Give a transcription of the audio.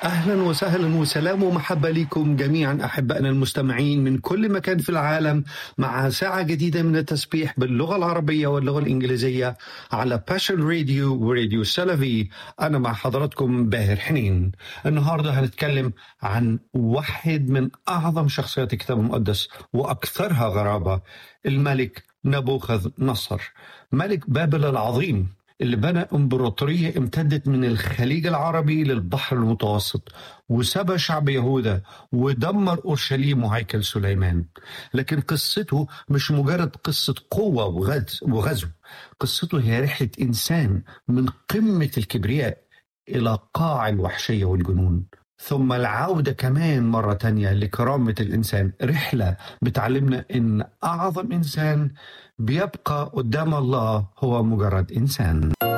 اهلا وسهلا وسلام ومحبه لكم جميعا احبائنا المستمعين من كل مكان في العالم مع ساعه جديده من التسبيح باللغه العربيه واللغه الانجليزيه على باشن راديو وراديو سلفي انا مع حضراتكم باهر حنين النهارده هنتكلم عن واحد من اعظم شخصيات الكتاب المقدس واكثرها غرابه الملك نبوخذ نصر ملك بابل العظيم اللي بنى امبراطوريه امتدت من الخليج العربي للبحر المتوسط وسبى شعب يهوذا ودمر اورشليم وهيكل سليمان لكن قصته مش مجرد قصه قوه وغزو قصته هي رحله انسان من قمه الكبرياء الى قاع الوحشيه والجنون ثم العودة كمان مرة تانية لكرامة الإنسان رحلة بتعلمنا إن أعظم إنسان بيبقى قدام الله هو مجرد إنسان